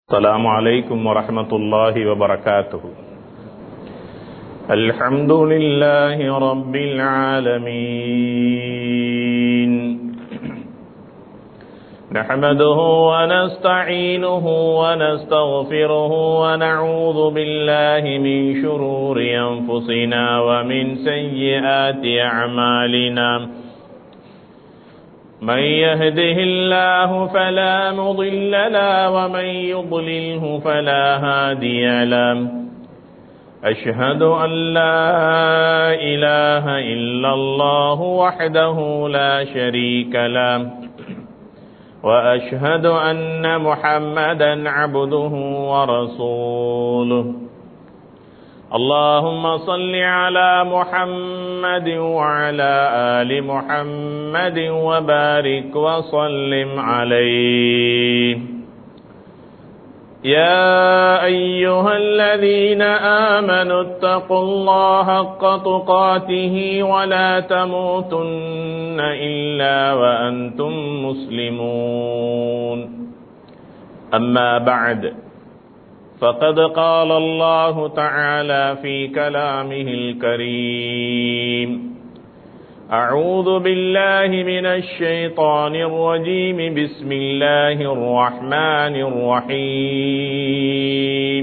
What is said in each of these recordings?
السلام عليكم ورحمة الله وبركاته الحمد لله رب العالمين نحمده ونستعينه ونستغفره ونعوذ بالله من شرور أنفسنا ومن سيئات أعمالنا من يهده الله فلا مضل له ومن يضلله فلا هادي له أشهد أن لا إله إلا الله وحده لا شريك له وأشهد أن محمدا عبده ورسوله اللهم صل على محمد وعلى آل محمد وبارك وسلم عليه يا أيها الذين آمنوا اتقوا الله حق تقاته ولا تموتن إلا وأنتم مسلمون أما بعد فقد قال الله تعالى في كلامه الكريم أعوذ بالله من الشيطان الرجيم بسم الله الرحمن الرحيم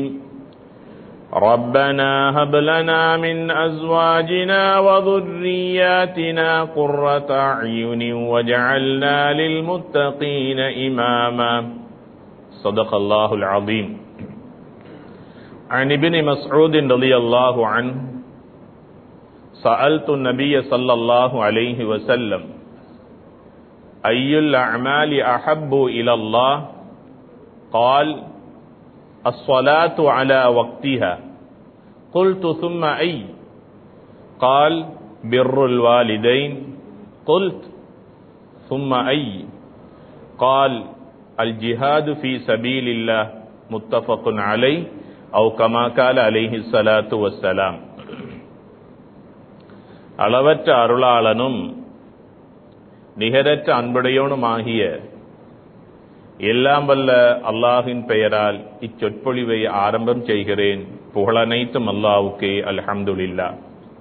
ربنا هب لنا من أزواجنا وذرياتنا قرة أعين واجعلنا للمتقين إماما صدق الله العظيم عن ابن مسعود رضي الله عنه سألت النبي صلى الله عليه وسلم أي الأعمال أحب إلى الله قال الصلاة على وقتها قلت ثم أي قال بر الوالدين قلت ثم أي قال الجهاد في سبيل الله متفق عليه أو كما قال عليه الصلاة والسلام அளவற்ற அருளாளனும் நிகரற்ற அன்புடையவனுமாகிய எல்லாம் வல்ல அல்லாஹின் பெயரால் இச்சொற்பொழிவை ஆரம்பம் செய்கிறேன் புகழனைத்தும் அல்லாவுக்கே அல்ஹம்துலில்லா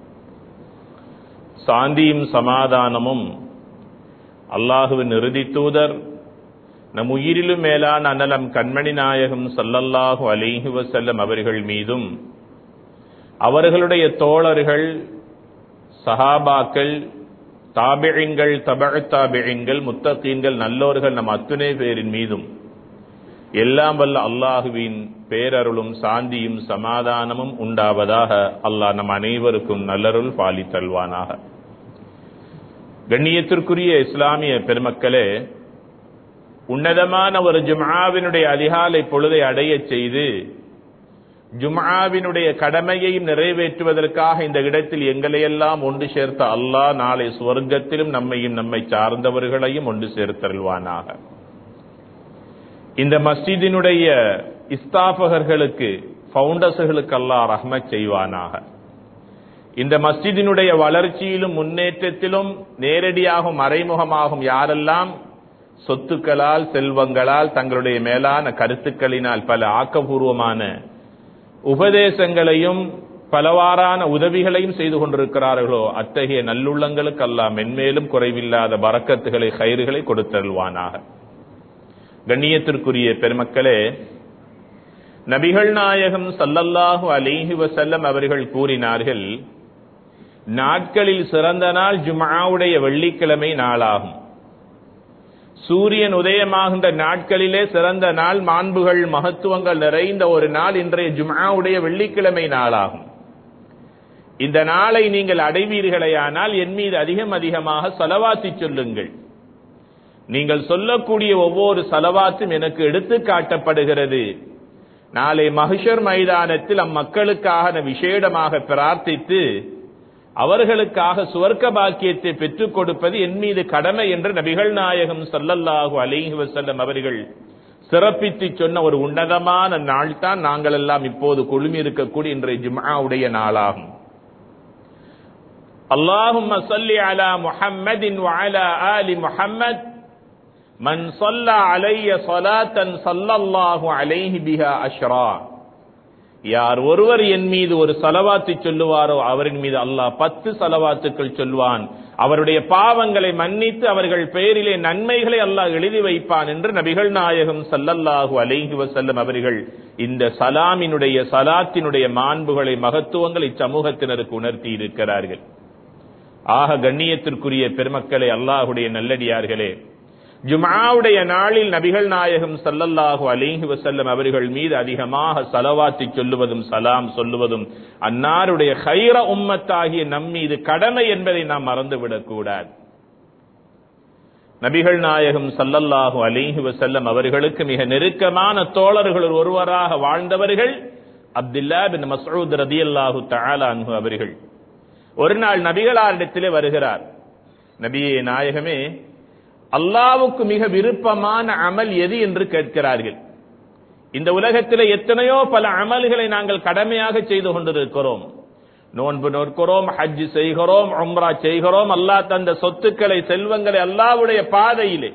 சாந்தியும் சமாதானமும் அல்லாஹுவின் இறுதி தூதர் நம் உயிரிலும் மேலான அன்னலம் கண்மணி நாயகம் சல்லல்லாஹு அலிஹி வசல்லம் அவர்கள் மீதும் அவர்களுடைய தோழர்கள் சஹாபாக்கள் தாபிழிங்கள் தபழ் தாபிழிங்கள் முத்தகீன்கள் நல்லோர்கள் நம் அத்துணை பேரின் மீதும் எல்லாம் வல்ல அல்லாஹுவின் பேரருளும் சாந்தியும் சமாதானமும் உண்டாவதாக அல்லாஹ் நம் அனைவருக்கும் நல்லருள் பாலித்தல்வானாக கண்ணியத்திற்குரிய இஸ்லாமிய பெருமக்களே உன்னதமான ஒரு ஜும்ஆவினுடைய அதிகாலை பொழுதை அடைய செய்து ஜும்ஆவினுடைய கடமையையும் நிறைவேற்றுவதற்காக இந்த இடத்தில் எங்களையெல்லாம் ஒன்று சேர்த்த அல்லாஹ் நாளை சுவர்க்கத்திலும் நம்மையும் நம்மை சார்ந்தவர்களையும் ஒன்று சேர்த்தருள்வானாக இந்த மஸ்ஜிதினுடைய இஸ்தாபகர்களுக்கு பவுண்டர்ஸுகளுக்கு அல்லாஹ் ரஹ்மத் செய்வானாக இந்த மஸ்ஜிதினுடைய வளர்ச்சியிலும் முன்னேற்றத்திலும் நேரடியாகவும் மறைமுகமாகும் யாரெல்லாம் சொத்துக்களால் செல்வங்களால் தங்களுடைய மேலான கருத்துக்களினால் பல ஆக்கபூர்வமான உபதேசங்களையும் பலவாறான உதவிகளையும் செய்து கொண்டிருக்கிறார்களோ அத்தகைய நல்லுள்ளங்களுக்கு அல்லாம் மென்மேலும் குறைவில்லாத பறக்கத்துகளை கயிறுகளை கொடுத்தருள்வானாக கண்ணியத்திற்குரிய பெருமக்களே நபிகள் நாயகம் சல்லல்லாஹு அலிஹி வசல்லம் அவர்கள் கூறினார்கள் நாட்களில் சிறந்த நாள் ஜுமாவுடைய வெள்ளிக்கிழமை நாளாகும் சூரியன் உதயமாகின்ற நாட்களிலே சிறந்த நாள் மாண்புகள் மகத்துவங்கள் நிறைந்த ஒரு நாள் இன்றைய ஜுமாவுடைய வெள்ளிக்கிழமை நாளாகும் இந்த நாளை நீங்கள் அடைவீர்களேயானால் என் மீது அதிகம் அதிகமாக செலவாத்தி சொல்லுங்கள் நீங்கள் சொல்லக்கூடிய ஒவ்வொரு செலவாத்தும் எனக்கு எடுத்து காட்டப்படுகிறது நாளை மகிஷர் மைதானத்தில் அம்மக்களுக்காக விசேடமாக பிரார்த்தித்து அவர்களுக்காக சுவர்க்க பாக்கியத்தை பெற்றுக் கொடுப்பது என் மீது கடமை என்று நபிகள் நாயகம் சல்லல்லாஹு அலிஹி வசல்லம் அவர்கள் சிறப்பித்து சொன்ன ஒரு உன்னதமான நாள் தான் நாங்கள் எல்லாம் இப்போது குழுமி இருக்கக்கூடிய இன்றைய ஜும்ஆவுடைய நாளாகும் அல்லாஹும் சொல்லி அலா முஹம்மதின் வஅலா ஆலி முஹம்மத் மன் சொல்ல அலைய சொலாத்தன் சல்லல்லாஹு அலைஹி பிஹா அஷ்ரா யார் ஒருவர் என் மீது ஒரு சலவாத்து சொல்லுவாரோ அவரின் மீது அல்லாஹ் பத்து சலவாத்துக்கள் சொல்வான் அவருடைய பாவங்களை மன்னித்து அவர்கள் பெயரிலே நன்மைகளை அல்லாஹ் எழுதி வைப்பான் என்று நபிகள் நாயகம் சல்லல்லாஹு அலைஹி வசல்லம் அவர்கள் இந்த சலாமினுடைய சலாத்தினுடைய மாண்புகளை மகத்துவங்களை சமூகத்தினருக்கு உணர்த்தி இருக்கிறார்கள் ஆக கண்ணியத்திற்குரிய பெருமக்களே அல்லாஹுடைய நல்லடியார்களே ஜுமாவுடைய நாளில் நபிகள் நாயகம் சல்லல்லாஹு அலிஹி வசல்லம் அவர்கள் மீது அதிகமாக சலவாத்தி சொல்லுவதும் சலாம் சொல்லுவதும் அன்னாருடைய ஹைர உம்மத்தாகிய நம் மீது கடமை என்பதை நாம் மறந்துவிடக் கூடாது நபிகள் நாயகம் சல்லல்லாஹு அலிஹி வசல்லம் அவர்களுக்கு மிக நெருக்கமான தோழர்கள் ஒருவராக வாழ்ந்தவர்கள் அப்துல்லா பின் மசூத் ரதி அல்லாஹு தஆலான்ஹு அவர்கள் ஒரு நாள் நபிகளாரிடத்திலே வருகிறார் நபியே நாயகமே அல்லாவுக்கு மிக விருப்பமான அமல் எது என்று கேட்கிறார்கள் இந்த உலகத்தில் எத்தனையோ பல அமல்களை நாங்கள் கடமையாக செய்து கொண்டிருக்கிறோம் நோன்பு நோக்கிறோம் ஹஜ் செய்கிறோம் உம்ரா செய்கிறோம் அல்லாஹ் தந்த சொத்துக்களை செல்வங்களை அல்லாவுடைய பாதையிலே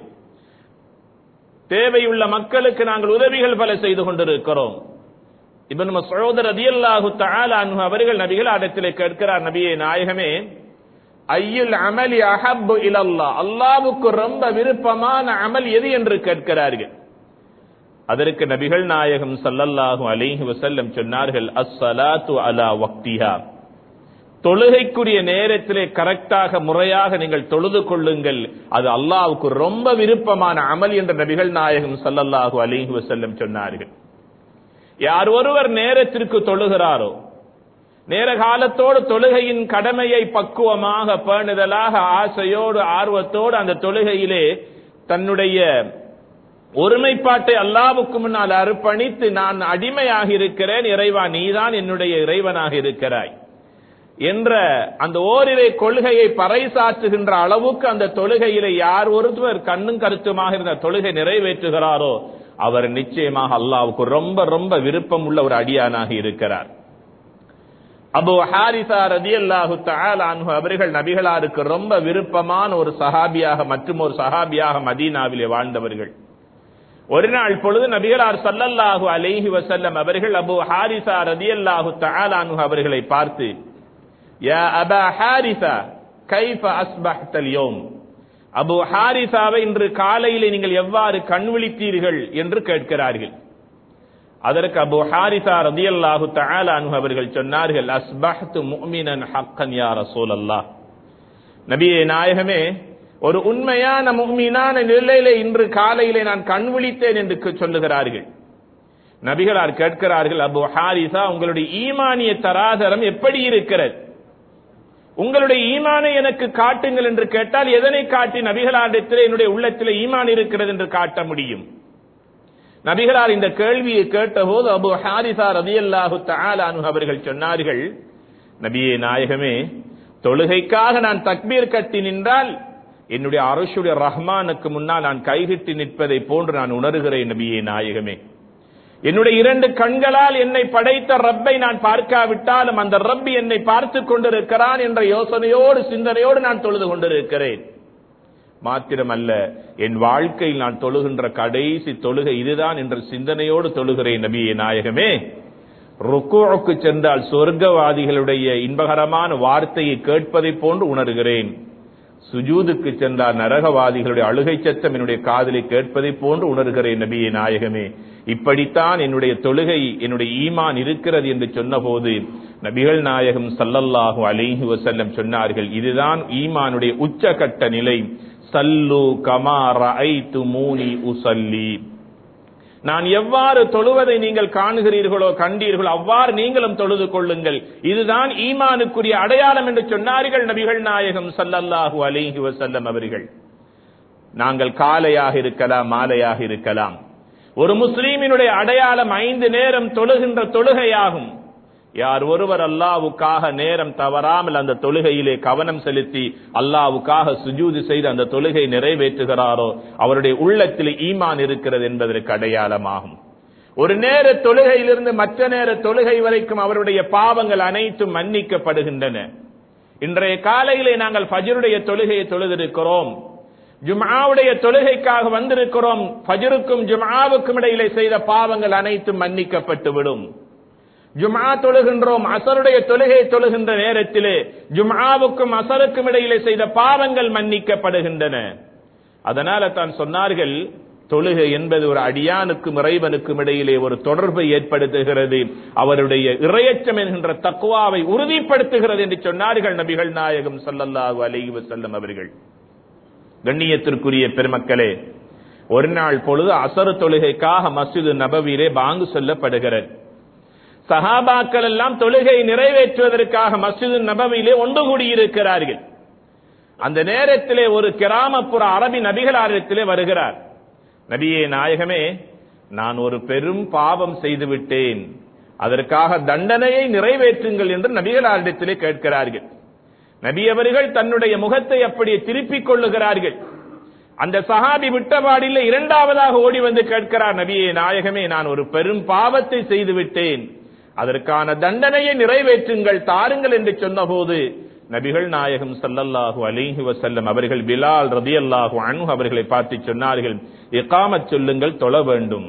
தேவையுள்ள மக்களுக்கு நாங்கள் உதவிகள் பல செய்து கொண்டிருக்கிறோம் இவன் சகோதர ரதியல்லாஹு தஆலா அன்ஹு அவர்கள் நபிகள் இடத்திலே கேட்கிறார் நபியே நாயகமே ஐயுல் அமலி அஹப்பு இலல்லா அல்லாவுக்கு ரொம்ப விருப்பமான அமல் எது என்று கேட்கிறார்கள் அதற்கு நபிகள் நாயகம் சல்லல்லாஹு அலைஹி வசல்லம் சொன்னார்கள் அஸ்ஸலாத்து அலா வக்திஹா தொழுகைக்குரிய நேரத்திலே கரெக்டாக முறையாக நீங்கள் தொழுது கொள்ளுங்கள் அது அல்லாவுக்கு ரொம்ப விருப்பமான அமல் என்ற நபிகள் நாயகம் சல்லல்லாஹு அலைஹி வசல்லம் சொன்னார்கள் யார் ஒருவர் நேரத்திற்கு தொழுகிறாரோ நேர காலத்தோடு தொழுகையின் கடமையை பக்குவமாக பேணுதலாக ஆசையோடு ஆர்வத்தோடு அந்த தொழுகையிலே தன்னுடைய ஒருமைப்பாட்டை அல்லாவுக்கு முன்னால் அர்ப்பணித்து நான் அடிமையாக இருக்கிறேன் இறைவா நீதான் என்னுடைய இறைவனாக இருக்கிறாய் என்ற அந்த ஓரிரை கொள்கையை பறைசாற்றுகின்ற அளவுக்கு அந்த தொழுகையிலே யார் ஒருவர் கண்ணும் கருத்துமாக இருந்த தொழுகை நிறைவேற்றுகிறாரோ அவர் நிச்சயமாக அல்லாவுக்கு ரொம்ப ரொம்ப விருப்பம் உள்ள ஒரு அடியானாக இருக்கிறார் அபு ஹாரிசா ரதி அல்லாஹு அன்ஹு அவர்கள் நபிகளாருக்கு ரொம்ப விருப்பமான ஒரு சஹாபியாக மற்றும் ஒரு சஹாபியாக மதீனாவிலே வாழ்ந்தவர்கள் ஒரு நாள் பொழுது நபிகளார் சல்லல்லாஹு அலைஹி வசல்லம் அவர்கள் அபு ஹாரிசா ரதி அல்லாஹு அன்ஹு அவர்களை பார்த்து யா அபா ஹாரிசா கைஃப அஸ்பஹ்தல் யோம் அபு ஹாரிசாவை இன்று காலையிலே நீங்கள் எவ்வாறு கண் விழித்தீர்கள் என்று கேட்கிறார்கள் அதற்கு அபு ஹாரிசா ரதியல்லாஹு தஆலா அன்ஹு அவர்கள் சொன்னார்கள் அஸ்பஹ்து முஃமினன் ஹக்கன் யா ரசூலல்லாஹ் நபியே நாயகமே ஒரு உண்மையான முஃமினான நிலையிலே இன்று காலையிலே நான் கண் விழித்தேன் என்று சொல்லுகிறார்கள் நபிகளார் கேட்கிறார்கள் அபு ஹாரிசா உங்களுடைய ஈமானிய தராதரம் எப்படி இருக்கிறது உங்களுடைய ஈமானை எனக்கு காட்டுங்கள் என்று கேட்டால் எதனை காட்டி நபிகளாரிடத்தில் என்னுடைய உள்ளத்தில் ஈமான் இருக்கிறது என்று காட்ட முடியும் நபிகளார் இந்த கேள்வியை கேட்டபோது அபு ஹாரிசா ரதியல்லாஹு தஆலானு அவர்கள் சொன்னார்கள் நபியே நாயகமே தொழுகைக்காக நான் தக்பீர் கட்டி நின்றால் என்னுடைய அரசுடைய ரஹ்மானுக்கு முன்னால் நான் கைகிட்டி நிற்பதை போன்று நான் உணர்கிறேன் நபியே நாயகமே என்னுடைய இரண்டு கண்களால் என்னை படைத்த ரப்பை நான் பார்க்காவிட்டாலும் அந்த ரப் என்னை பார்த்து கொண்டிருக்கிறான் என்ற யோசனையோடு சிந்தனையோடு நான் தொழுது கொண்டிருக்கிறேன் மாத்திரமல்ல என் வாழ்க்கையில் நான் தொழுகின்ற கடைசி தொழுகை இதுதான் என்ற சிந்தனையோடு தொழுகிறேன் நபியே நாயகமே ருக்குவுக்கு சென்றால் சொர்க்கவாதிகளுடைய இன்பகரமான வார்த்தையை கேட்பதை போன்று உணர்கிறேன் சுஜூதுக்கு சென்றால் நரகவாதிகளுடைய அழுகை சத்தம் என்னுடைய காதலை கேட்பதை போன்று உணர்கிறேன் நபியே நாயகமே இப்படித்தான் என்னுடைய தொழுகை என்னுடைய ஈமான் இருக்கிறது என்று சொன்னபோது நபிகள் நாயகம் சல்லல்லாஹு அலைஹி வசல்லம் சொன்னார்கள் இதுதான் ஈமானுடைய உச்சகட்ட நிலை சல்லு கமார ஐத்து மூனி உசல்லி நான் எவ்வாறு தொழுவதை நீங்கள் காணுகிறீர்களோ கண்டீர்களோ அவ்வாறு நீங்களும் தொழுது கொள்ளுங்கள் இதுதான் ஈமானுக்குரிய அடையாளம் என்று சொன்னார்கள் நபிகள் நாயகம் சல்லல்லாஹு அலைஹி வசல்லம் அவர்கள் நாங்கள் காலையாக இருக்கலாம் மாலையாக இருக்கலாம் ஒரு முஸ்லீமினுடைய அடையாளம் ஐந்து நேரம் தொழுகின்ற தொழுகையாகும் யார் ஒருவர் அல்லாவுக்காக நேரம் தவறாமல் அந்த தொழுகையிலே கவனம் செலுத்தி அல்லாவுக்காக சுஜூது செய்து அந்த தொழுகை நிறைவேற்றுகிறாரோ அவருடைய உள்ளத்தில் ஈமான் இருக்கிறது என்பதற்கு அடையாளமாகும் ஒரு நேர தொழுகையிலிருந்து மற்ற நேர தொழுகை வரைக்கும் அவருடைய பாவங்கள் அனைத்தும் மன்னிக்கப்படுகின்றன இன்றைய காலையிலே நாங்கள் ஃபஜருடைய தொழுகையை தொழுதிருக்கிறோம் ஜும்ஆவுடைய தொழுகைக்காக வந்திருக்கிறோம் ஃபஜ்ருக்கும் ஜும்ஆவுக்கும் இடையிலே செய்த பாவங்கள் அனைத்தும் மன்னிக்கப்பட்டு விடும் ஜும்ஆ தொழுகின்றோம் அசருடைய தொழுகை தொழுகின்ற நேரத்திலே ஜும்ஆவுக்கும் அசருக்கும் இடையிலே செய்த பாவங்கள் மன்னிக்கப்படுகின்றன அதனால தான் சொன்னார்கள் தொழுகை என்பது ஒரு அடியானுக்கும் இறைவனுக்கும் இடையிலே ஒரு தொடர்பை ஏற்படுத்துகிறது அவருடைய இறையச்சம் என்கின்ற தக்குவாவை உறுதிப்படுத்துகிறது என்று சொன்னார்கள் நபிகள் நாயகம் ஸல்லல்லாஹு அலைஹி வஸல்லம் அவர்கள் கண்ணியத்திற்குரிய பெருமக்களே ஒரு நாள் பொழுது அசரு தொழுகைக்காக மஸ்ஜிது நபவியிலே பாங்கு சொல்லப்படுகிறது சஹாபாக்கள் எல்லாம் தொழுகை நிறைவேற்றுவதற்காக மஸ்ஜிது நபவியிலே ஒன்று கூடியிருக்கிறார்கள் அந்த நேரத்திலே ஒரு கிராமப்புற அரபி நபிகளாரிடத்திலே வருகிறார் நபியே நாயகமே நான் ஒரு பெரும் பாவம் செய்து விட்டேன் அதற்காக தண்டனையை நிறைவேற்றுங்கள் என்று நபிகளாரிடத்திலே கேட்கிறார்கள் நபி அவர்கள் தன்னுடைய முகத்தை அப்படியே திருப்பிக் கொள்ளுகிறார்கள் அந்த சஹாபி விட்டபாடில் இரண்டாவதாக ஓடி வந்து கேட்கிறார் நபியே நாயகமே நான் ஒரு பெரும் பாவத்தை செய்து விட்டேன் அதற்கான தண்டனையை நிறைவேற்றுங்கள் தாருங்கள் என்று சொன்னபோது நபிகள் நாயகம் ஸல்லல்லாஹு அலைஹி வஸல்லம் அவர்கள் பிலால் ரதியல்லாஹு அன்ஹு அவர்களை பார்த்து சொன்னார்கள் இகாமத் சொல்லுங்கள் தொழ வேண்டும்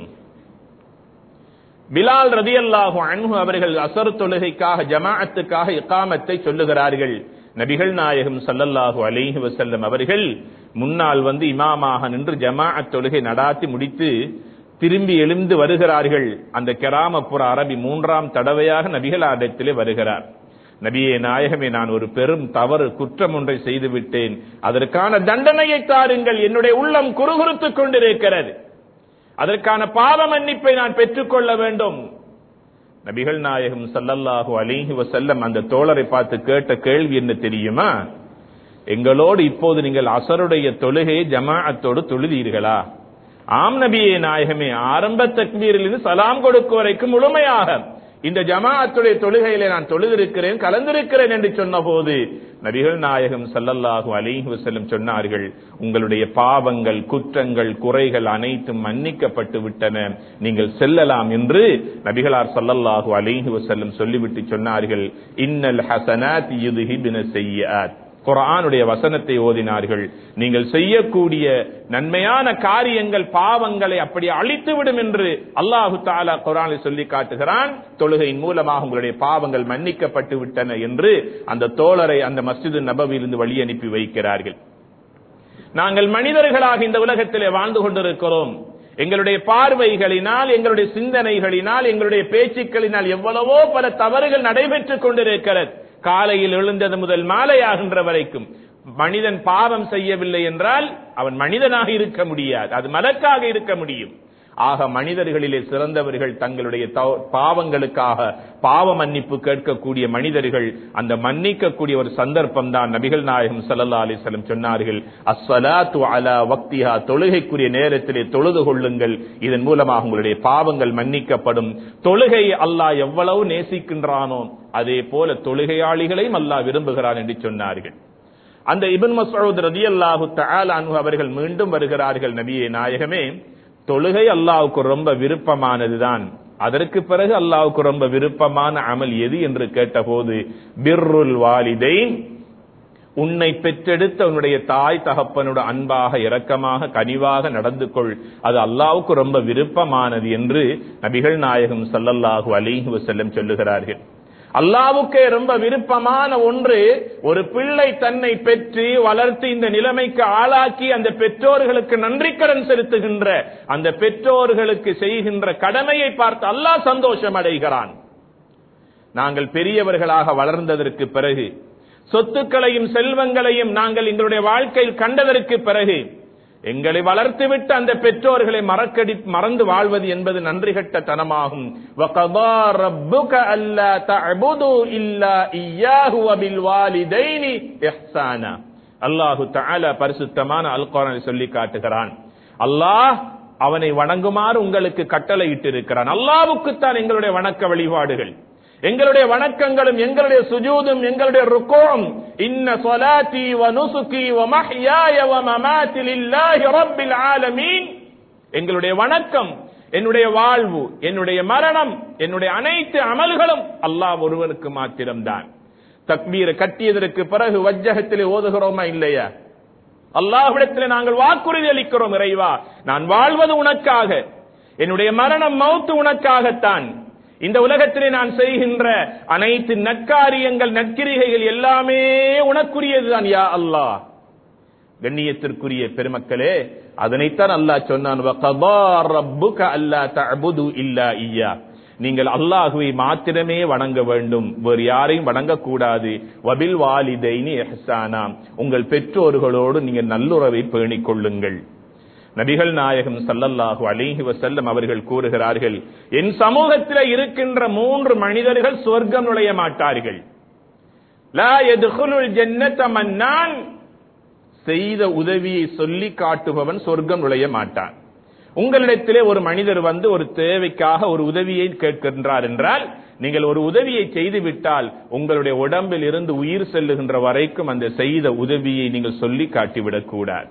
பிலால் ரதியல்லாஹு அன்ஹு அவர்கள் அசர் தொழுகைக்காக ஜமாஅத்துக்காக இகாமத்தை சொல்லுகிறார்கள் நபிகள் நாயகம் ஸல்லல்லாஹு அலைஹி வஸல்லம் அவர்கள் முன்னால் வந்து இமாமாக நின்று ஜமாஅத் தொழுகை நடாத்தி முடித்து திரும்பி எழுந்து வருகிறார்கள் அந்த கிராமப்புற அரபி மூன்றாம் தடவையாக நபிகளாரிடத்திலே வருகிறார் நபியே நாயகமே நான் ஒரு பெரும் தவறு குற்றம் ஒன்றை செய்து விட்டேன் அதற்கான தண்டனையை தாருங்கள் என்னுடைய உள்ளம் குறுகுறுத்துக் கொண்டிருக்கிறது அதற்கான பாவ மன்னிப்பை நான் பெற்றுக்கொள்ள வேண்டும் நபிகள் நாயகம் ஸல்லல்லாஹு அலைஹி வஸல்லம் அந்த தோழரை பார்த்து கேட்ட கேள்வி என்ன தெரியுமா எங்களோடு இப்போது நீங்கள் அசருடைய தொழுகையை ஜமாஅத்தோடு தொழுதீர்களா ஆம் நபியே நாயகமே ஆரம்ப தக்பீரிலிருந்து சலாம் கொடுக்கும் வரைக்கும் முழுமையாக இந்த ஜமாஅத்துடைய தொழுகையிலே நான் தொழுதிருக்கிறேன் கலந்திருக்கிறேன் என்று சொன்னபோது நபிகள் நாயகம் ஸல்லல்லாஹு அலைஹி வஸல்லம் சொன்னார்கள் உங்களுடைய பாவங்கள் குற்றங்கள் குறைகள் அனைத்தும் மன்னிக்கப்பட்டு விட்டன நீங்கள் செல்லலாம் என்று நபிகளார் ஸல்லல்லாஹு அலைஹி வஸல்லம் சொல்லிவிட்டு சொன்னார்கள் இன்னல் ஹஸனாத் யுذஹிபுன ஸய்யிஆத் குர்ஆனுடைய வசனத்தை ஓதினார்கள் நீங்கள் செய்யக்கூடிய நன்மையான காரியங்கள் பாவங்களை அப்படி அழித்துவிடும் என்று அல்லாஹு தாலா குர்ஆனில் சொல்லி காட்டுகிறான் தொழுகையின் மூலமாக உங்களுடைய பாவங்கள் மன்னிக்கப்பட்டு விட்டன என்று அந்த தோழரை அந்த மஸ்ஜிது நபவியிலிருந்து வழி அனுப்பி வைக்கிறார்கள் நாங்கள் மனிதர்களாக இந்த உலகத்திலே வாழ்ந்து கொண்டிருக்கிறோம் எங்களுடைய பார்வைகளினால் எங்களுடைய சிந்தனைகளினால் எங்களுடைய பேச்சுக்களினால் எவ்வளவோ பல தவறுகள் நடைபெற்றுக் கொண்டிருக்கிறது காலையில் எழுந்தது முதல் மாலையாகின்ற வரைக்கும் மனிதன் பாவம் செய்யவில்லை என்றால் அவன் மனிதனாக இருக்க முடியாது அது மலக்காக இருக்க முடியும் ஆக மனிதர்களிலே சிறந்தவர்கள் தங்களுடைய தவ- பாவங்களுக்காக பாவ மன்னிப்பு கேட்கக்கூடிய மனிதர்கள் அந்த மன்னிக்கக்கூடிய ஒரு சந்தர்ப்பம் தான் நபிகள் நாயகம் ஸல்லல்லாஹு அலைஹி வஸல்லம் சொன்னார்கள் அஸ்ஸலாத்து அலா வக்திஹா தொழுகைக்குரிய நேரத்திலே தொழுது கொள்ளுங்கள் இதன் மூலமாக உங்களுடைய பாவங்கள் மன்னிக்கப்படும் தொழுகை அல்லாஹ் எவ்வளவு நேசிக்கின்றானோ அதே போல தொழுகையாளிகளையும் அல்லாஹ் விரும்புகிறான் என்று சொன்னார்கள் அந்த இப்னு மஸ்ஊத் ரலியல்லாஹு தஆலா அன்ஹு அவர்கள் மீண்டும் வருகிறார்கள் நபியே நாயகமே தொழுகை அல்லாஹ்வுக்கு ரொம்ப விருப்பமானதுதான் அதற்கு பிறகு அல்லாஹ்வுக்கு ரொம்ப விருப்பமான அமல் எது என்று கேட்டபோது பிர்ருல் வாலிதைன் உன்னை பெற்றெடுத்த உன்னுடைய தாய் தகப்பனோட அன்பாக இரக்கமாக கனிவாக நடந்து கொள் அது அல்லாஹ்வுக்கு ரொம்ப விருப்பமானது என்று நபிகள் நாயகம் ஸல்லல்லாஹு அலைஹி வஸல்லம் சொல்லுகிறார்கள் அல்லாவுக்கே ரொம்ப விருப்பமான ஒன்று ஒரு பிள்ளை தன்னை பெற்று வளர்த்து இந்த நிலைமைக்கு ஆளாக்கி அந்த பெற்றோர்களுக்கு நன்றிக்கடன் செலுத்துகின்ற அந்த பெற்றோர்களுக்கு செய்கின்ற கடமையை பார்த்து அல்லாஹ் சந்தோஷம் அடைகிறான் நாங்கள் பெரியவர்களாக வளர்ந்ததற்கு பிறகு சொத்துக்களையும் செல்வங்களையும் நாங்கள் எங்களுடைய வாழ்க்கையில் கண்டதற்கு பிறகு எங்களை வளர்த்துவிட்டு அந்த பெற்றோர்களை மறக்கடி மறந்து வாழ்வது என்பது நன்றி கெட்ட தனமாகும் وَقَضَى رَبُّكَ أَلَّا تَعْبُدُوا إِلَّا إِيَّاهُ وَبِالْوَالِدَيْنِ إِحْسَانًا அல்லாஹு தஆலா பரிசுத்தமான அல் குர்ஆனை சொல்லி காட்டுகிறான் அல்லாஹ் அவனை வணங்குமாறு உங்களுக்கு கட்டளையிட்டு இருக்கிறான் அல்லாஹ்வுக்குத்தான் எங்களுடைய வணக்க வழிபாடுகள் எங்களுடைய வணக்கங்களும் எங்களுடைய சுஜூதும் எங்களுடைய ருக்கோம் இன்ன சொலாத்தி வ நுசுகி வ மஹ்யாய வ மமாத்தி லில்லாஹி ரப்பில் ஆலமீன் எங்களுடைய வணக்கம் என்னுடைய வாழ்வு என்னுடைய மரணம் என்னுடைய அனைத்து அமல்களும் அல்லாஹ் ஒருவனுக்கு மாத்திரம்தான் தக்பீரை கட்டியதற்கு பிறகு வஜ்ஜகத்திலே ஓதுகிறோமா இல்லையா அல்லாஹ்விடத்தில் நாங்கள் வாக்குறுதி அளிக்கிறோம் இறைவா நான் வாழ்வது உனக்காக என்னுடைய மரணம் மௌத்து உனக்காகத்தான் இந்த உலகத்திலே நான் செய்கின்ற அனைத்து நற்காரியங்கள் நற்கிரிகைகள் எல்லாமே உனக்குரியதுதான் யா அல்லாஹ் கண்ணியத்திற்குரிய பெருமக்களே அதனைத்தான் அல்லாஹ் சொன்னான் வகதா ரப்புக அல்லா தஅபுது இல்லா இய்யா நீங்கள் அல்லாஹுவை மாத்திரமே வணங்க வேண்டும் வேறு யாரையும் வணங்கக்கூடாது வபில் வாலிதைனி எஹ்சானா உங்கள் பெற்றோர்களோடு நீங்கள் நல்லுறவை பேணிக் கொள்ளுங்கள் நபிகள் நாயகம் சல்லல்லாஹு அலைஹி வஸல்லம் அவர்கள் கூறுகிறார்கள் என் சமூகத்தில் இருக்கின்ற மூன்று மனிதர்கள் சொர்க்கம் நுழைய மாட்டார்கள் லா யதுகுலுல் ஜன்னத மன்னான் செய்த உதவியை சொல்லி காட்டுபவன் சொர்க்கம் நுழைய மாட்டான் உங்களிடத்திலே ஒரு மனிதர் வந்து ஒரு தேவைக்காக ஒரு உதவியை கேட்கின்றார் என்றால் நீங்கள் ஒரு உதவியை செய்து விட்டால் உங்களுடைய உடம்பில் இருந்து உயிர் செல்லுகின்ற வரைக்கும் அந்த செய்த உதவியை நீங்கள் சொல்லி காட்டிவிடக் கூடாது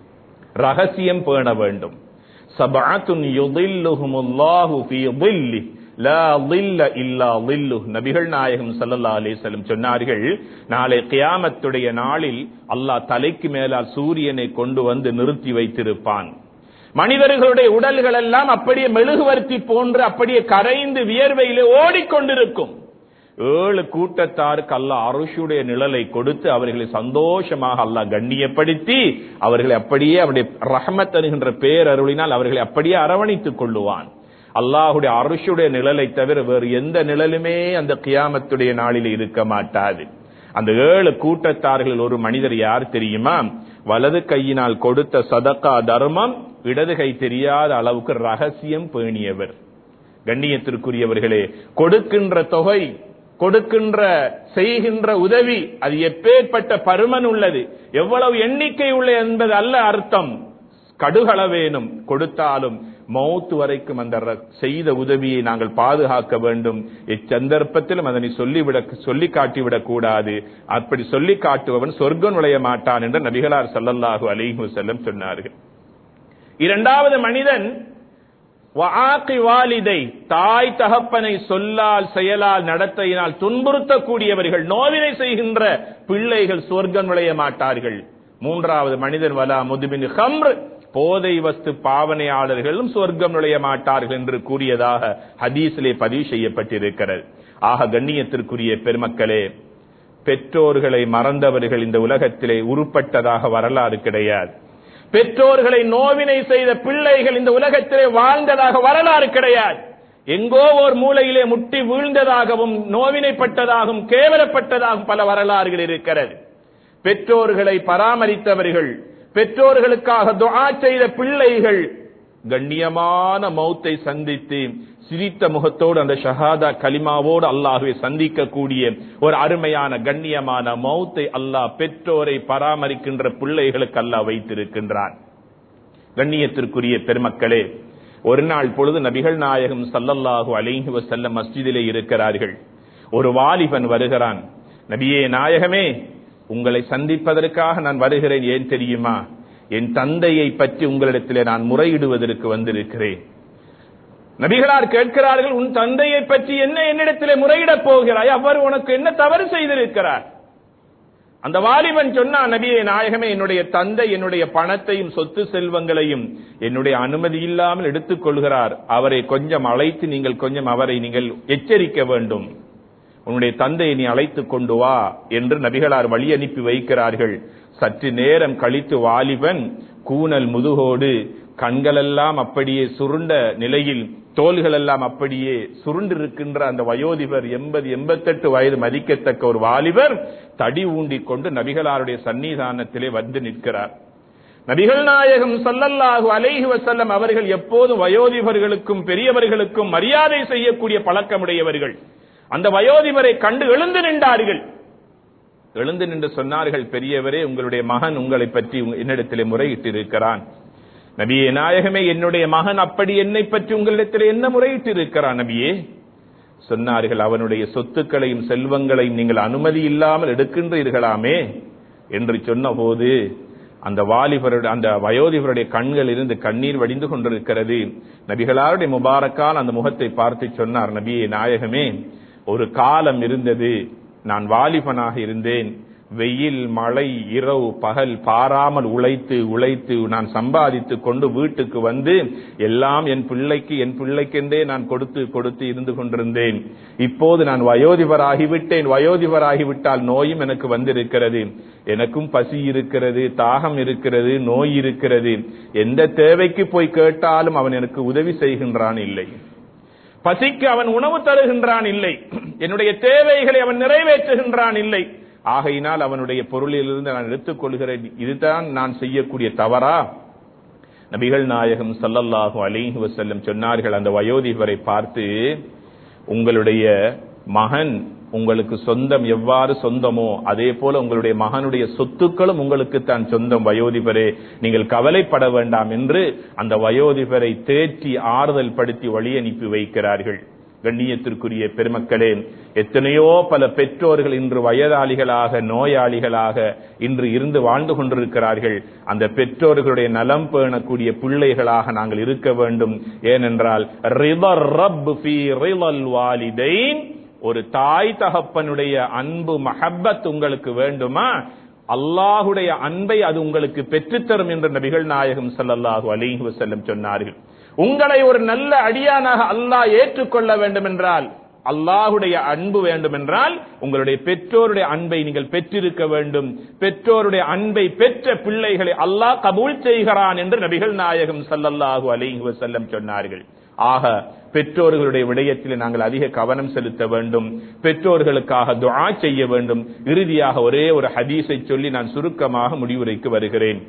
ரகசியம் பேண வேண்டும் சபாத்துன் யுதில்லுஹுமுல்லாஹு ஃபீ ظில்லி லா ظில்ல இல்லா ظில்லு நபிகள் நாயகம் ஸல்லல்லாஹு அலைஹி வஸல்லம் சொன்னார்கள் நாளை கியாமத்துடைய நாளில் அல்லாஹ் தலைக்கு மேலால் சூரியனை கொண்டு வந்து நிறுத்தி வைத்திருப்பான் மனிதர்களுடைய உடல்கள் எல்லாம் அப்படியே மெழுகுவர்த்தி போன்று அப்படியே கரைந்து வியர்வையிலே ஓடிக்கொண்டிருக்கும் ஏழு கூட்டத்தாருக்கு அல்லாஹ் அருஷுடைய நிழலை கொடுத்து அவர்களை சந்தோஷமாக அல்லாஹ் கண்ணியப்படுத்தி அவர்களை அப்படியே அவருடைய ரஹமத் அணுகின்ற பேரருளினால் அவர்களை அப்படியே அரவணைத்துக் கொள்ளுவான் அல்லாஹுடைய அருஷுடைய நிழலை தவிர வேறு எந்த நிழலுமே அந்த கியாமத்துடைய நாளில் இருக்க மாட்டாது அந்த ஏழு கூட்டத்தார்களில் ஒரு மனிதர் யார் தெரியுமா வலது கையினால் கொடுத்த சதக்கா தர்மம் இடது கை தெரியாத அளவுக்கு ரகசியம் பேணியவர் கண்ணியத்திற்குரியவர்களே கொடுக்கின்ற தொகை கொடுக்கின்ற செய்கின்ற உதவி அது எப்பேற்பட்ட பருமன் உள்ளது எவ்வளவு எண்ணிக்கை உள்ள என்பது அல்ல அர்த்தம் கடுகளவேனும் கொடுத்தாலும் மௌத்து வரைக்கும் அந்த ர- செய்த உதவியை நாங்கள் பாதுகாக்க வேண்டும் இச்சந்தர்ப்பத்திலும் அதனை சொல்லிவிட சொல்லி காட்டிவிடக் கூடாது அப்படி சொல்லி காட்டுபவன் சொர்க்கம் நுழைய மாட்டான் என்று நபிகளார் ஸல்லல்லாஹு அலைஹி வஸல்லம் சொன்னார்கள் இரண்டாவது மனிதன் வஆக்கி வாலிதை தாய் தகப்பனை சொல்லால் செயலால் நடத்தையினால் துன்புறுத்தக்கூடியவர்கள் நோவினை செய்கின்ற பிள்ளைகள் சொர்க்கம் நுழைய மாட்டார்கள் மூன்றாவது மனிதன் வலா முதுபின் ஹம்ர் போதை வஸ்து பாவனையாளர்களும் சொர்க்கம் நுழைய மாட்டார்கள் என்று கூறியதாக ஹதீஸிலே பதிவு செய்யப்பட்டிருக்கிறது ஆக கண்ணியத்திற்குரிய பெருமக்களே பெற்றோர்களை மறந்தவர்கள் இந்த உலகத்திலே உருப்பட்டதாக வரலாறு கிடையாது பெற்றோர்களை நோவினை செய்த பிள்ளைகள் இந்த உலகத்திலே வாழ்ந்ததாக வரலாறு கிடையாது எங்கோ ஒரு மூலையிலே முட்டி வீழ்ந்ததாகவும் நோவினைப்பட்டதாகவும் கேவலப்பட்டதாகவும் பல வரலாறுகள் இருக்கிறது பெற்றோர்களை பராமரித்தவர்கள் பெற்றோர்களுக்காக துஆ செய்த பிள்ளைகள் கண்ணியமான மௌத்தை சந்தித்து சிரித்த முகத்தோடு அந்த ஷஹாதா கலிமாவோடு அல்லாஹுவை சந்திக்கக்கூடிய ஒரு அருமையான கண்ணியமான மௌத்தை அல்லாஹ் பெற்றோரை பராமரிக்கின்ற பிள்ளைகளுக்கு அல்லாஹ் வைத்திருக்கின்றான் கண்ணியத்திற்குரிய பெருமக்களே ஒரு நாள் பொழுது நபிகள் நாயகம் சல்லல்லாஹு அலைஹி வஸல்லம் மஸ்ஜிதிலே இருக்கிறார்கள் ஒரு வாலிபன் வருகிறான் நபியே நாயகமே உங்களை சந்திப்பதற்காக நான் வருகிறேன் ஏன் தெரியுமா என் தந்தையை பற்றி உங்களிடத்திலே நான் முறையிடுவதற்கு வந்திருக்கிறேன் நபிகளார் கேட்கிறார்கள் உன் தந்தையை பற்றி என்ன என்னிடத்திலே முறையிடப் போகிறாய் அவர் உனக்கு என்ன தவறு செய்திருக்கிறார் அந்த வாலிபன் சொன்னா நபியே நாயகமே என்னுடைய தந்தை என்னுடைய பணத்தையும் சொத்து செல்வங்களையும் என்னுடைய அனுமதி இல்லாமல் எடுத்துக் கொள்கிறார் அவரை கொஞ்சம் அழைத்து நீங்கள் கொஞ்சம் அவரை நீங்கள் எச்சரிக்க வேண்டும் உன்னுடைய தந்தையை நீ அழைத்துக் கொண்டு வா என்று நபிகளார் வழி அனுப்பி வைக்கிறார்கள் சற்று நேரம் கழித்து வாலிபன் கூனல் முதுகோடு கண்களெல்லாம் அப்படியே சுருண்ட நிலையில் தோள்கள் எல்லாம் அப்படியே சுருண்டிருக்கின்ற அந்த வயோதிபர் எண்பது எண்பத்தெட்டு வயது மதிக்கத்தக்க ஒரு வாலிபர் தடி ஊண்டிக் கொண்டு நபிகளாருடைய சன்னிதானத்திலே வந்து நிற்கிறார் நபிகள் நாயகம் ஸல்லல்லாஹு அலைஹி வஸல்லம் அவர்கள் எப்போதும் வயோதிபர்களுக்கும் பெரியவர்களுக்கும் மரியாதை செய்யக்கூடிய பழக்கமுடையவர்கள் அந்த வயோதிபரை கண்டு எழுந்து நின்றார்கள் எழுந்து நின்று சொன்னார்கள் பெரியவரே உங்களுடைய மகன் உங்களை பற்றி உங்க- என்னிடத்திலே முறையிட்டு இருக்கிறான் நபியே நாயகமே என்னுடைய மகன் அப்படி என்னை பற்றி உங்களிடத்தில் என்ன முறையிட்டு இருக்கிறான் நபியே சொன்னார்கள் அவனுடைய சொத்துக்களையும் செல்வங்களையும் நீங்கள் அனுமதி இல்லாமல் எடுக்கின்றீர்களாமே என்று சொன்னபோது அந்த வாலிபருடைய அந்த வயோதிபருடைய கண்கள் இருந்து கண்ணீர் வடிந்து கொண்டிருக்கிறது நபிகளாருடைய முபாரக்கால் அந்த முகத்தை பார்த்து சொன்னார் நபியே நாயகமே ஒரு காலம் இருந்தது நான் வாலிபனாக இருந்தேன் வெயில் மழை இரவு பகல் பாராமல் உழைத்து உழைத்து நான் சம்பாதித்து கொண்டு வீட்டுக்கு வந்து எல்லாம் என் பிள்ளைக்கு என் பிள்ளைக்கென்றே நான் கொடுத்து கொடுத்து இருந்து கொண்டிருந்தேன் இப்போது நான் வயோதிபராகிவிட்டேன் வயோதிபராகிவிட்டால் நோயும் எனக்கு வந்திருக்கிறது எனக்கும் பசி இருக்கிறது தாகம் இருக்கிறது நோய் இருக்கிறது எந்த தேவைக்கு போய் கேட்டாலும் அவன் எனக்கு உதவி செய்கின்றான் இல்லை பசிக்கு அவன் உணவு தருகின்றான் இல்லை என்னுடைய தேவைகளை அவன் நிறைவேற்றுகின்றான் இல்லை ஆகையினால் அவனுடைய பொருளிலிருந்து நான் எடுத்துக் கொள்கிறேன் இதுதான் நான் செய்யக்கூடிய தவறா நபிகள் நாயகம் சல்லல்லாஹு அலிஹி வசல்லம் சொன்னார்கள் அந்த வயோதிபரை பார்த்து உங்களுடைய மகன் உங்களுக்கு சொந்தம் எவ்வாறு சொந்தமோ அதே போல உங்களுடைய மகனுடைய சொத்துக்களும் உங்களுக்கு தான் சொந்தம் வயோதிபரே நீங்கள் கவலைப்பட வேண்டாம் என்று அந்த வயோதிபரை தேற்றி ஆறுதல் படுத்தி வழி அனுப்பி வைக்கிறார்கள் கண்ணியத்திற்குரிய பெருமக்களே எத்தனையோ பல பெற்றோர்கள் இன்று வயதாளிகளாக நோயாளிகளாக இன்று இருந்து வாழ்ந்து கொண்டிருக்கிறார்கள் அந்த பெற்றோர்களுடைய நலம் பேணக்கூடிய பிள்ளைகளாக நாங்கள் இருக்க வேண்டும் ஏனென்றால் ரிதர் ரப் ஃபீ ரிலல் வாலிதைன் ஒரு தாய் தகப்பனுடைய அன்பு மஹப்பத் உங்களுக்கு வேண்டுமா அல்லாஹுடைய அன்பை அது உங்களுக்கு பெற்றுத்தரும் என்று நபிகள் நாயகம் ஸல்லல்லாஹு அலைஹி வஸல்லம் சொன்னார்கள் உங்களை ஒரு நல்ல அடியானாக அல்லாஹ் ஏற்றுக்கொள்ள வேண்டும் என்றால் அல்லாஹுடைய அன்பு வேண்டும் என்றால் உங்களுடைய பெற்றோருடைய அன்பை நீங்கள் பெற்றிருக்க வேண்டும் பெற்றோருடைய அன்பை பெற்ற பிள்ளைகளை அல்லாஹ் கபூல் செய்கிறான் என்று நபிகள் நாயகம் ஸல்லல்லாஹு அலைஹி வஸல்லம் சொன்னார்கள் ஆக பெற்றோர்களுடைய விடயத்தில் நாங்கள் அதிக கவனம் செலுத்த வேண்டும் பெற்றோர்களுக்காக துஆ செய்ய வேண்டும் இறுதியாக ஒரே ஒரு ஹதீஸை சொல்லி நான் சுருக்கமாக முடிவுரைக்கு வருகிறேன்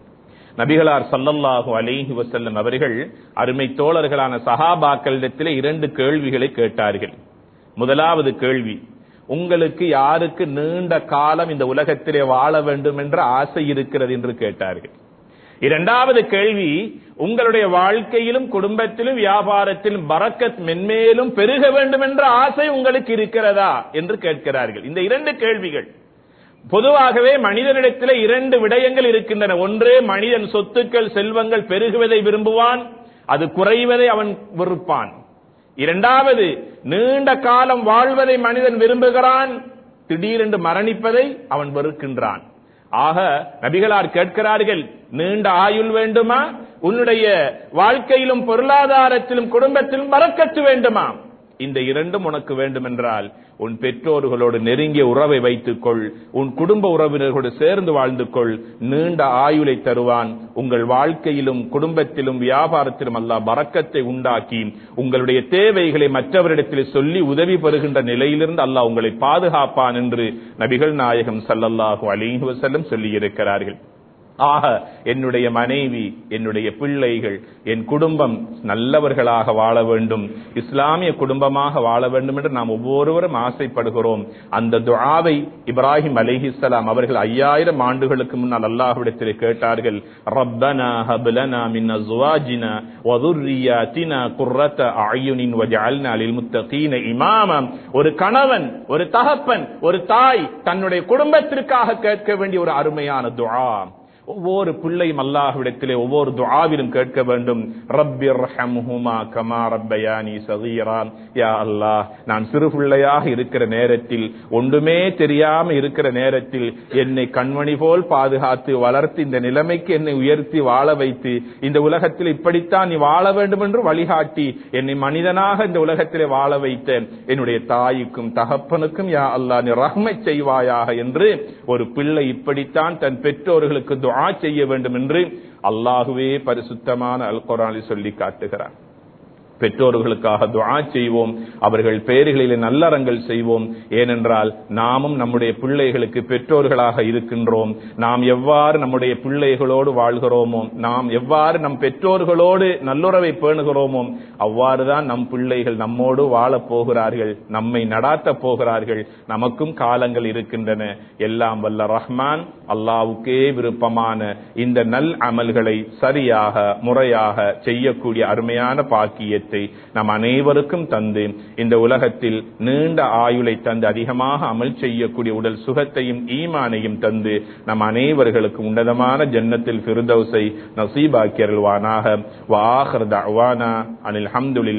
நபிகளார் சல்லல்லாஹு அலைஹி வசல்லம் அவர்கள் அருமை தோழர்களான சஹாபாக்களிடத்திலே இரண்டு கேள்விகளை கேட்டார்கள் முதலாவது கேள்வி உங்களுக்கு யாருக்கு நீண்ட காலம் இந்த உலகத்திலே வாழ வேண்டும் என்ற ஆசை இருக்கிறது என்று கேட்டார்கள் இரண்டாவது கேள்வி உங்களுடைய வாழ்க்கையிலும் குடும்பத்திலும் வியாபாரத்திலும் பரக்கத் மென்மேலும் பெருக வேண்டும் என்ற ஆசை உங்களுக்கு இருக்கிறதா என்று கேட்கிறார்கள் இந்த இரண்டு கேள்விகள் பொதுவாகவே மனிதனிடத்தில் இரண்டு விடயங்கள் இருக்கின்றன ஒன்று மனிதன் சொத்துக்கள் செல்வங்கள் பெருகுவதை விரும்புவான் அது குறைவதை அவன் வெறுப்பான் இரண்டாவது நீண்ட காலம் வாழ்வதை மனிதன் விரும்புகிறான் திடீரென்று மரணிப்பதை அவன் வெறுக்கின்றான் ஆக நபிகளார் கேட்கிறார்கள் நீண்ட ஆயுள் வேண்டுமா உன்னுடைய வாழ்க்கையிலும் பொருளாதாரத்திலும் குடும்பத்திலும் பறக்கத்து வேண்டுமா இந்த இரண்டும் உனக்கு வேண்டுமென்றால் உன் பெற்றோர்களோடு நெருங்கிய உறவை வைத்துக் கொள் உன் குடும்ப உறவினர்களோடு சேர்ந்து வாழ்ந்து கொள் நீண்ட ஆயுளை தருவான் உங்கள் வாழ்க்கையிலும் குடும்பத்திலும் வியாபாரத்திலும் அல்ல பறக்கத்தை உண்டாக்கி உங்களுடைய தேவைகளை மற்றவரிடத்தில் சொல்லி உதவி பெறுகின்ற நிலையிலிருந்து அல்லாஹ் உங்களை பாதுகாப்பான் என்று நபிகள் நாயகம் சல்லல்லாஹு அலிஹி வசல்லம் சொல்லியிருக்கிறார்கள் ஆக என்னுடைய மனைவி என்னுடைய பிள்ளைகள் என் குடும்பம் நல்லவர்களாக வாழ வேண்டும் இஸ்லாமிய குடும்பமாக வாழ வேண்டும் என்று நாம் ஒவ்வொருவரும் ஆசைப்படுகிறோம் அந்த துஆவை இப்ராஹிம் அலைஹிஸ்ஸலாம் அவர்கள் ஐயாயிரம் ஆண்டுகளுக்கு முன்னால் அல்லாஹ்விடத்தில் கேட்டார்கள் ரப்பனா ஹப்லனா மின் அஸ்வாஜினா வ துர்ரியாத்தினா குர்ரத அயுனின் வஜஅல்னா லில் முத்தகீன இமாமா ஒரு கணவன் ஒரு தகப்பன் ஒரு தாய் தன்னுடைய குடும்பத்திற்காக கேட்க வேண்டிய ஒரு அருமையான துஆ ஒவ்வொரு பிள்ளையும் அல்லாஹ்விடத்திலே ஒவ்வொரு துஆவிலும் கேட்க வேண்டும் ரப்பிர் ரஹம்ஹுமா கமா ரப்பயானி சகீரா யா அல்லாஹ் நான் சிறு பிள்ளையாக இருக்கிற நேரத்தில் ஒன்றுமே தெரியாம இருக்கிற நேரத்தில் என்னை கண்மணி போல் பாதுகாத்து வளர்த்து இந்த நிலைமைக்கு என்னை உயர்த்தி வாழ வைத்து இந்த உலகத்தில் இப்படித்தான் நீ வாழ வேண்டும் என்று வழிகாட்டி என்னை மனிதனாக இந்த உலகத்திலே வாழ வைத்த என்னுடைய தாய்க்கும் தகப்பனுக்கும் யா அல்லாஹ் நீ ரஹ்மை செய்வாயாக என்று ஒரு பிள்ளை இப்படித்தான் தன் பெற்றோர்களுக்கு துஆ செய்ய வேண்டும் என்று அல்லாஹுவே பரிசுத்தமான அல் குரானில் சொல்லி காட்டுகிறார் பெற்றோர்களுக்காக துஆ செய்வோம் அவர்கள் பெயர்களிலே நல்லறங்கள் செய்வோம் ஏனென்றால் நாமும் நம்முடைய பிள்ளைகளுக்கு பெற்றோர்களாக இருக்கின்றோம் நாம் எவ்வாறு நம்முடைய பிள்ளைகளோடு வாழ்கிறோமோ நாம் எவ்வாறு நம் பெற்றோர்களோடு நல்லுறவை பேணுகிறோமோ அவ்வாறுதான் நம் பிள்ளைகள் நம்மோடு வாழப் போகிறார்கள் நம்மை நடாத்தப் போகிறார்கள் நமக்கும் காலங்கள் இருக்கின்றன எல்லாம் வல்ல ரஹ்மான் அல்லாவுக்கே விருப்பமான இந்த நல் அமல்களை சரியாக முறையாக செய்யக்கூடிய அருமையான பாக்கியத்தை நம் அனைவருக்கும் தந்து இந்த உலகத்தில் நீண்ட ஆயுளை தந்து அதிகமாக அமல் செய்யக்கூடிய உடல் சுகத்தையும் ஈமானையும் தந்து நம் அனைவர்களுக்கு உன்னதமான ஜன்னத்தில் ஃபிர்தௌஸை நசீபாக்கி அருள்வானாக வாஹர் தஅவானா அனில் ஹம்துலில்லாஹ்